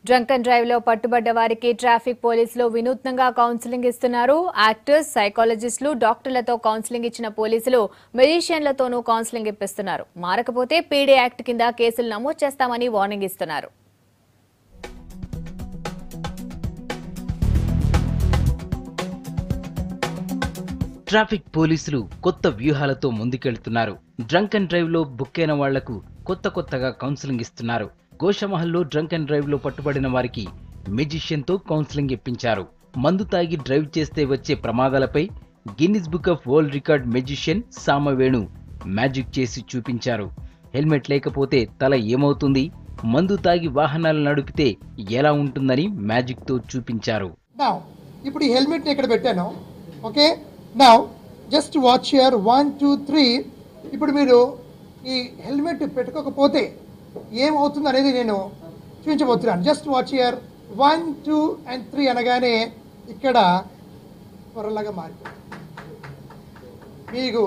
Drunk and drive లో పట్టుబడ్డ వారికి traffic పోలీసులు వినూత్నంగా కౌన్సిలింగ్ ఇస్తున్నారు యాక్టర్స్ సైకాలజిస్టులు డాక్టర్లతో కౌన్సిలింగ్ ఇచ్చిన పోలీసులు మెజిషియన్లతోనూ కౌన్సిలింగ్ ఇప్పిస్తున్నారు మారకపోతే పీడీ యాక్ట్ కింద కేసులు నమోదు చేస్తామని వార్నింగ్ ఇస్తున్నారు ట్రాఫిక్ పోలీసులు కొత్త వ్యూహాలతో ముందుకెళ్తున్నారు డ్రంక్ అండ్ డ్రైవ్ లో బుక్కైన వాళ్లకు కొత్త కొత్తగా కౌన్సిలింగ్ ఇస్తున్నారు గోషమహల్లో డ్రంక్ అండ్ డ్రైవ్ లో పట్టుబడిన వారికి మెజిషియన్ తో కౌన్సిలింగ్ ఇప్పించారు మందు తాగి డ్రైవ్ చేస్తే వచ్చే ప్రమాదాలపై Guinness book of world record magician Samavenu magic చేసి చూపించారు హెల్మెట్ లేకపోతే తల ఏమవుతుంది మందు తాగి వాహనాలు నడిపితే ఎలా ఉంటుందని మ్యాజిక్ తో చూపించారు నా ఇప్పుడు ఈ హెల్మెట్ని ఇక్కడ పెట్టాను ఓకే నా just watch here one two three ఇప్పుడు మీరు ఈ హెల్మెట్ పెట్టుకోకపోతే ఏమవుతుంది అనేది నేను చూపించబోతున్నాను just watch here one two and three అనగానే ఇక్కడ త్వరలాగా మారిపోయింది మీకు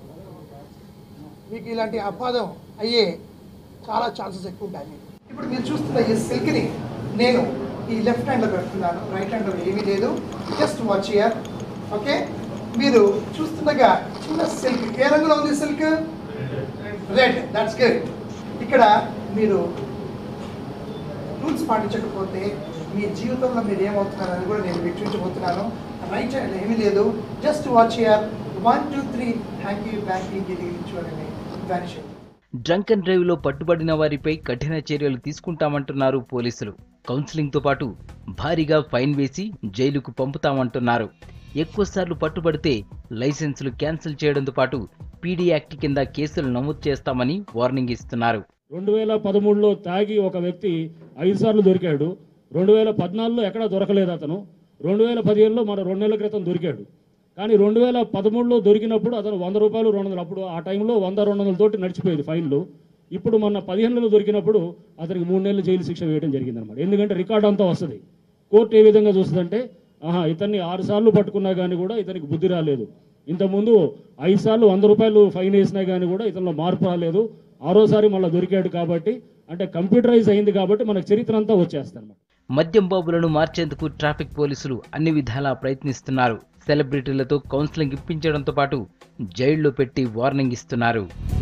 మీకు ఇలాంటి అపాదం అయ్యే చాలా ఛాన్సెస్ ఎక్కువ ఉంటాయి మీకు. ఇప్పుడు మీరు చూస్తున్న ఈ సిల్క్ని నేను ఈ లెఫ్ట్ హ్యాండ్లో పెడుతున్నాను రైట్ హ్యాండ్లో ఏమీ లేదు జస్ట్ వాచ్ ఇయర్ ఓకే మీరు చూస్తుండగా చిన్న సిల్క్ ఏ రంగులో ఉంది సిల్క్ రెడ్ దట్స్ గుడ్ ఇక్కడ మీరు రూల్స్ పాటించకపోతే మీ జీవితంలో మీరు ఏమవుతున్నారని కూడా నేను మీకు చూపించబోతున్నాను రైట్ హ్యాండ్ ఏమీ లేదు just watch here one two three హ్యాంకీ బ్యాంకీ గిరి చూడండి వ్యానిష్ డ్రంక్ అండ్ డ్రైవ్ లో పట్టుబడిన వారిపై కఠిన చర్యలు తీసుకుంటామంటున్నారు పోలీసులు కౌన్సిలింగ్ తో పాటు భారీగా ఫైన్ వేసి జైలుకు పంపుతామంటున్నారు ఎక్కువసార్లు పట్టుబడితే లైసెన్సులు క్యాన్సిల్ చేయడంతో పాటు పీడీ యాక్ట్ కింద కేసులు నమోదు చేస్తామని వార్నింగ్ ఇస్తున్నారు రెండు వేల పదమూడులో తాగి ఒక వ్యక్తి ఐదు సార్లు దొరికాడు రెండు వేల పద్నాలుగులో ఎక్కడా దొరకలేదు అతను రెండు వేల పదిహేనులో మన రెండు నెలల క్రితం దొరికాడు కానీ రెండు వేల పదమూడులో దొరికినప్పుడు అతను వంద రూపాయలు రెండు వందలు అప్పుడు ఆ టైంలో వంద రెండు వందల తోటి నడిచిపోయేది ఫైన్లు ఇప్పుడు మొన్న పదిహేనులో దొరికినప్పుడు అతనికి మూడు నెలలు జైలు శిక్ష వేయడం జరిగిందనమాట ఎందుకంటే రికార్డ్ అంతా వస్తుంది కోర్టు ఏ విధంగా చూస్తుందంటే ఆహా ఇతన్ని ఆరు సార్లు పట్టుకున్నా కానీ కూడా ఇతనికి బుద్ధి రాలేదు ఇంతకుముందు ఐదు సార్లు వంద రూపాయలు ఫైన్ వేసినా కానీ కూడా ఇతనిలో మార్పు రాలేదు ఆరోసారి మళ్ళీ దొరికాడు కాబట్టి అంటే కంప్యూటరైజ్ అయింది కాబట్టి మనకు చరిత్ర అంతా వచ్చేస్తాను మద్యం బాబులను మార్చేందుకు ట్రాఫిక్ పోలీసులు అన్ని విధాలా ప్రయత్నిస్తున్నారు సెలబ్రిటీలతో కౌన్సిలింగ్ ఇప్పించడంతో పాటు జైల్లో పెట్టి వార్నింగ్ ఇస్తున్నారు